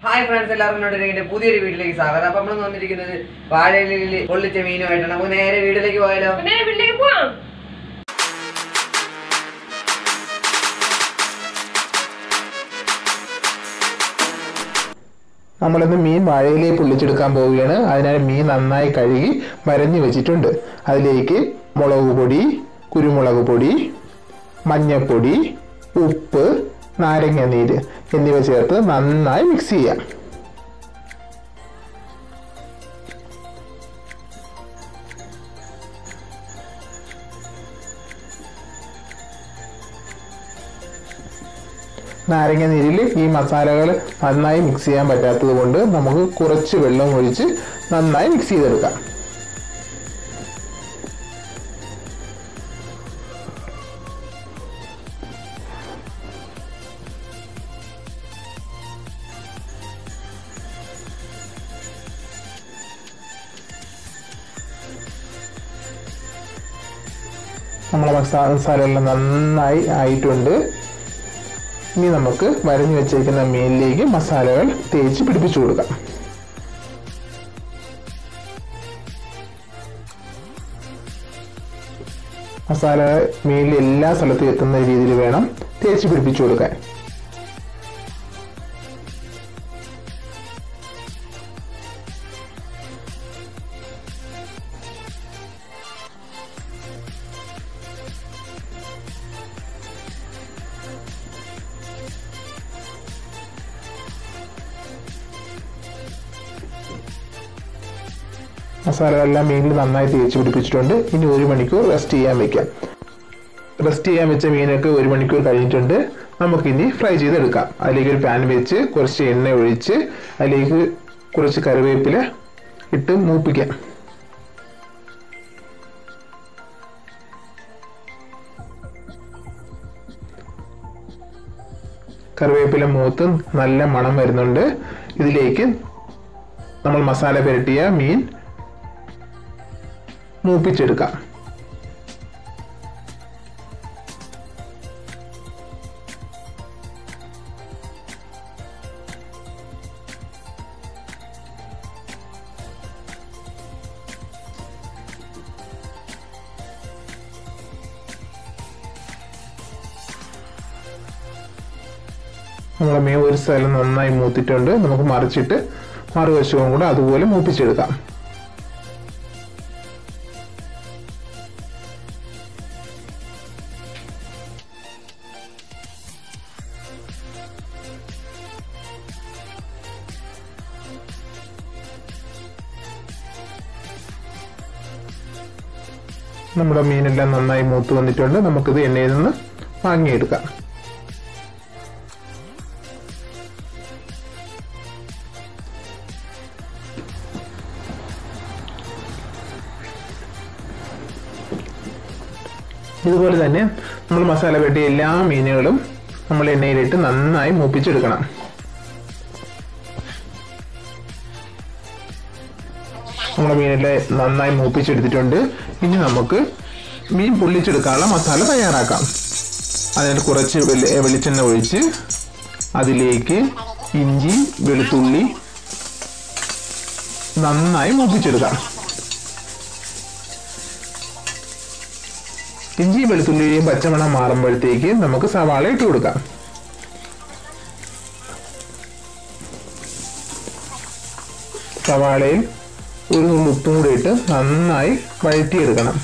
Hi friends എല്ലാവർക്കും നോട്ടിരിക്കുന്ന പുതിയൊരു വീട്ടിലേക്ക് സ്വാഗതം അപ്പൊ നമ്മൾ വന്നിരിക്കുന്നത് വാഴയിലിൽ പൊള്ളിച്ച മീനുമായിട്ടാണ് നമുക്ക് നേരെ വീട്ടിലേക്ക് പോയാലോ പിന്നെ വീട്ടിലേക്ക് പോവാം നമ്മളിന്ന് മീൻ വാഴയിലേക്ക് പൊള്ളിച്ചെടുക്കാൻ പോവുകയാണ് അതിനായി മീൻ നന്നായി കഴുകി വരഞ്ഞു വെച്ചിട്ടുണ്ട് അതിലേക്ക് മുളക് പൊടി കുരുമുളക് പൊടി മഞ്ഞൾപ്പൊടി ഉപ്പ് നാരങ്ങ നീര് എന്നിവ ചേർത്ത് നന്നായി മിക്സ് ചെയ്യാം നാരങ്ങ നീരിൽ ഈ മസാലകൾ നന്നായി മിക്സ് ചെയ്യാൻ പറ്റാത്തത് കൊണ്ട് നമുക്ക് കുറച്ച് വെള്ളം ഒഴിച്ച് നന്നായി മിക്സ് ചെയ്തെടുക്കാം നമ്മളെ മസാല മസാലയെല്ലാം നന്നായി ആയിട്ടുണ്ട് ഇനി നമുക്ക് വരഞ്ഞു വെച്ചേക്കുന്ന മീനിലേക്ക് മസാലകൾ തേച്ച് പിടിപ്പിച്ചു കൊടുക്കാം മസാല മീനിൽ എല്ലാ സ്ഥലത്തും എത്തുന്ന രീതിയിൽ വേണം തേച്ച് പിടിപ്പിച്ചു കൊടുക്കാൻ മസാല എല്ലാം മീനിൽ നന്നായി തേച്ച് പിടിപ്പിച്ചിട്ടുണ്ട് ഇനി ഒരു മണിക്കൂർ റെസ്റ്റ് ചെയ്യാൻ വെക്കാം റെസ്റ്റ് ചെയ്യാൻ വെച്ച മീനൊക്കെ ഒരു മണിക്കൂർ കഴിഞ്ഞിട്ടുണ്ട് നമുക്കിനി ഫ്രൈ ചെയ്തെടുക്കാം അതിലേക്ക് ഒരു പാൻ വെച്ച് കുറച്ച് എണ്ണ ഒഴിച്ച് അതിലേക്ക് കുറച്ച് കറിവേപ്പില ഇട്ട് മൂപ്പിക്കാം കറിവേപ്പില മൂത്ത് നല്ല മണം വരുന്നുണ്ട് ഇതിലേക്ക് നമ്മൾ മസാല പുരട്ടിയ മീൻ മൂപ്പിച്ചെടുക്കാം നമ്മുടെ മീൻ ഒരു സ്ഥലം നന്നായി മൂത്തിട്ടുണ്ട് നമുക്ക് മറിച്ചിട്ട് മറുവശവും കൂടെ അതുപോലെ മൂപ്പിച്ചെടുക്കാം നമ്മുടെ മീനെല്ലാം നന്നായി മൂത്ത് വന്നിട്ടുണ്ട് നമുക്കിത് എണ്ണയിൽ നിന്ന് വാങ്ങിയെടുക്കാം ഇതുപോലെ തന്നെ നമ്മൾ മസാല പെട്ടിയ എല്ലാ മീനുകളും നമ്മൾ എണ്ണയിലിട്ട് നന്നായി മൂപ്പിച്ചെടുക്കണം നമ്മുടെ മീനെല്ലാം നന്നായി മൂപ്പിച്ചെടുത്തിട്ടുണ്ട് ഇനി നമുക്ക് മീൻ പൊള്ളിച്ചെടുക്കാനുള്ള മസാല തയ്യാറാക്കാം അതിന് കുറച്ച് വെളി- വെളിച്ചെണ്ണ ഒഴിച്ച് അതിലേക്ക് ഇഞ്ചി വെളുത്തുള്ളി നന്നായി മൂപ്പിച്ചെടുക്കാം ഇഞ്ചിയും വെളുത്തുള്ളിയും പച്ചമണം മാറുമ്പോഴത്തേക്ക് നമുക്ക് സവാള ഇട്ട് കൊടുക്കാം സവാളയിൽ ഒരു നുള്ളി ഉപ്പും കൂടി ഇട്ട് നന്നായി വഴറ്റിയെടുക്കണം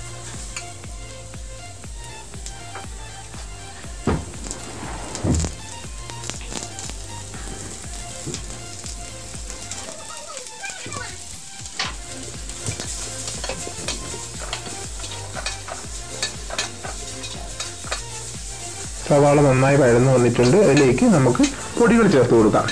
സവാള നന്നായി വഴന്നു വന്നിട്ടുണ്ട് അതിലേക്ക് നമുക്ക് പൊടികൾ ചേർത്ത് കൊടുക്കാം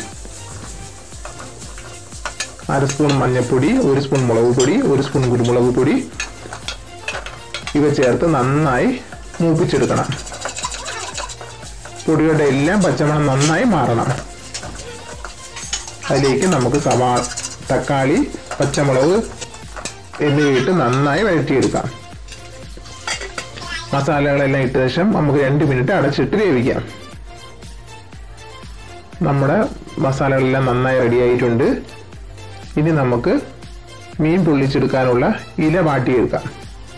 അര സ്പൂൺ മഞ്ഞൾപ്പൊടി ഒരു സ്പൂൺ മുളക് പൊടി ഒരു സ്പൂൺ കുരുമുളക് പൊടി ഇവ ചേർത്ത് നന്നായി മൂപ്പിച്ചെടുക്കണം പൊടികളുടെ എല്ലാം പച്ചമണം നന്നായി മാറണം അതിലേക്ക് നമുക്ക് സവാ തക്കാളി പച്ചമുളക് എന്നിവയിട്ട് നന്നായി വഴറ്റിയെടുക്കാം മസാലകളെല്ലാം ഇട്ട ശേഷം നമുക്ക് രണ്ട് മിനിറ്റ് അടച്ചിട്ട് വേവിക്കാം നമ്മുടെ മസാലകളെല്ലാം നന്നായി റെഡി ആയിട്ടുണ്ട് ഇനി നമുക്ക് മീൻ പൊള്ളിച്ചെടുക്കാനുള്ള ഇല വാട്ടിയെടുക്കാം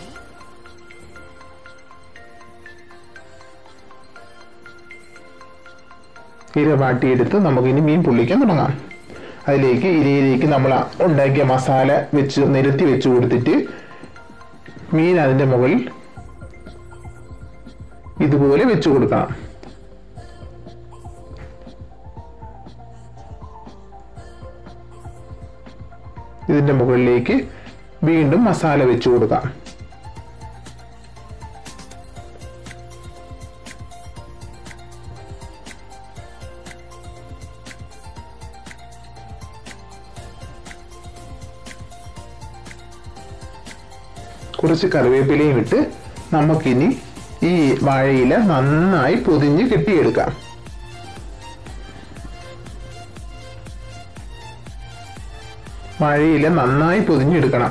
ഇല വാട്ടിയെടുത്ത് നമുക്കിനി മീൻ പൊള്ളിക്കാൻ തുടങ്ങാം അതിലേക്ക് ഇലയിലേക്ക് നമ്മൾ ഉണ്ടാക്കിയ മസാല വെച്ച് നിരത്തി വെച്ച് കൊടുത്തിട്ട് മീൻ അതിൻ്റെ മുകളിൽ ഇതുപോലെ വെച്ച് കൊടുക്കണം ഇതിന്റെ മുകളിലേക്ക് വീണ്ടും മസാല വെച്ച് കൊടുക്കാം കുറച്ച് കറിവേപ്പിലയും ഇട്ട് നമുക്കിനി ഈ വാഴയില നന്നായി പൊതിഞ്ഞ് കെട്ടിയെടുക്കാം വാഴയില നന്നായി പൊതിഞ്ഞെടുക്കണം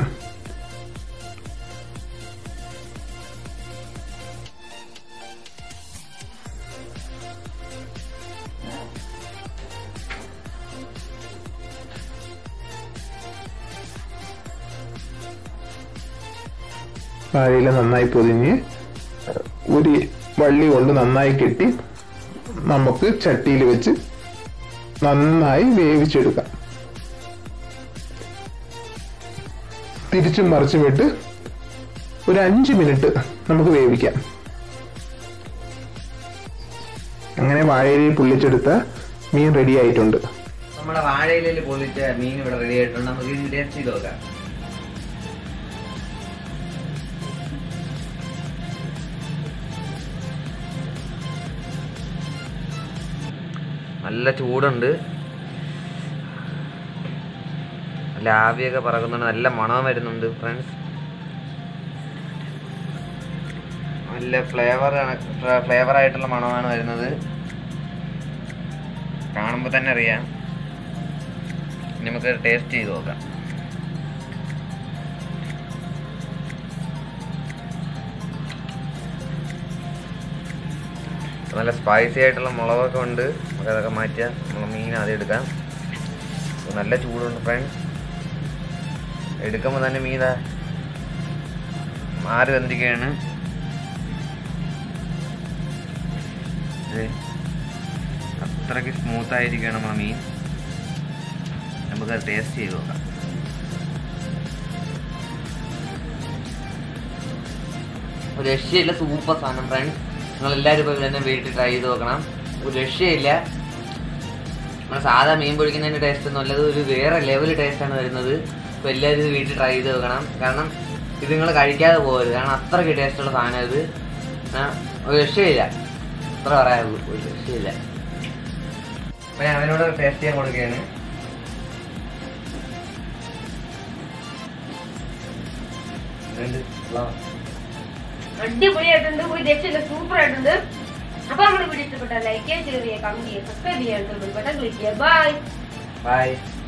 വാഴയില നന്നായി പൊതിഞ്ഞ് ഒരു വള്ളി കൊണ്ട് നന്നായി കെട്ടി നമുക്ക് ചട്ടിയിൽ വെച്ച് നന്നായി വേവിച്ചെടുക്കാം തിരിച്ചും മറിച്ചും ഇട്ട് ഒരു അഞ്ച് മിനിറ്റ് നമുക്ക് വേവിക്കാം അങ്ങനെ വാഴയിലയിൽ പൊള്ളിച്ചെടുത്ത മീൻ റെഡി ആയിട്ടുണ്ട് നമ്മുടെ വാഴയിലയിൽ പൊള്ളിച്ച മീൻ ഇവിടെ റെഡി ആയിട്ടുണ്ട് നമുക്ക് ഇത് ടേസ്റ്റ് ചെയ്ത് നോക്കാം നല്ല ചൂടുണ്ട് നല്ല ആവിയൊക്കെ പറക്കുന്നുണ്ട് നല്ല മണം വരുന്നുണ്ട് ഫ്രണ്ട്സ് നല്ല ഫ്ലേവർ ഫ്ലേവർ ആയിട്ടുള്ള മണമാണ് വരുന്നത് കാണുമ്പോൾ തന്നെ അറിയാം ഇനി നമുക്ക് ടേസ്റ്റ് ചെയ്ത് നോക്കാം നല്ല സ്പൈസി ആയിട്ടുള്ള മുളകൊക്കെ ഉണ്ട് നമുക്ക് അതൊക്കെ മാറ്റുക നമ്മൾ മീൻ ആദ്യം എടുക്കാം അപ്പോൾ നല്ല ചൂടുണ്ട് ഫ്രണ്ട്സ് എടുക്കുമ്പോൾ തന്നെ മീൻ ദാ മാറി വന്നിരിക്കുകയാണ് ഇത് അത്രയ്ക്ക് സ്മൂത്ത് ആയിരിക്കണം നമ്മുടെ മീൻ നമുക്ക് ടേസ്റ്റ് ചെയ്ത് നോക്കാം ഒരു രക്ഷയില്ല സൂപ്പർ സാധനം ഫ്രണ്ട്സ് നിങ്ങൾ എല്ലാവരും ഇപ്പോൾ തന്നെ വീട്ടിൽ ട്രൈ ചെയ്ത് നോക്കണം ഒരു രക്ഷയില്ല നമ്മൾ സാധാ മീൻ പൊഴിക്കുന്നതിൻ്റെ ടേസ്റ്റ് ഒന്നും അല്ലത് ഒരു വേറെ ലെവൽ ടേസ്റ്റാണ് വരുന്നത് അപ്പോൾ എല്ലാവരും ഇത് വീട്ടിൽ ട്രൈ ചെയ്ത് നോക്കണം കാരണം ഇത് നിങ്ങൾ കഴിക്കാതെ പോകരുത് കാരണം അത്രയ്ക്ക് ടേസ്റ്റുള്ള സാധനം ഇത് ആ, ഒരു രക്ഷയില്ല അത്ര പറയാനുള്ളൂ ഒരു രക്ഷയില്ല അപ്പോൾ ഞാൻ അവനോട് ടേസ്റ്റ് ചെയ്യാൻ കൊടുക്കുകയാണ് രണ്ട് കൊള്ളാം. അടിപൊളിയായിട്ടുണ്ട് ഒരു രക്ഷയില്ല സൂപ്പർ ആയിട്ടുണ്ട് അപ്പൊ നമ്മുടെ വീഡിയോ ഇഷ്ടപ്പെട്ടാൽ ലൈക്ക് ചെയ്യുക ഷെയർ ചെയ്യുക കമന്റ് ചെയ്യുക സബ്സ്ക്രൈബ് ചെയ്യാൻ ബട്ടൺ ക്ലിക്ക് ചെയ്യുക ബൈ ബൈ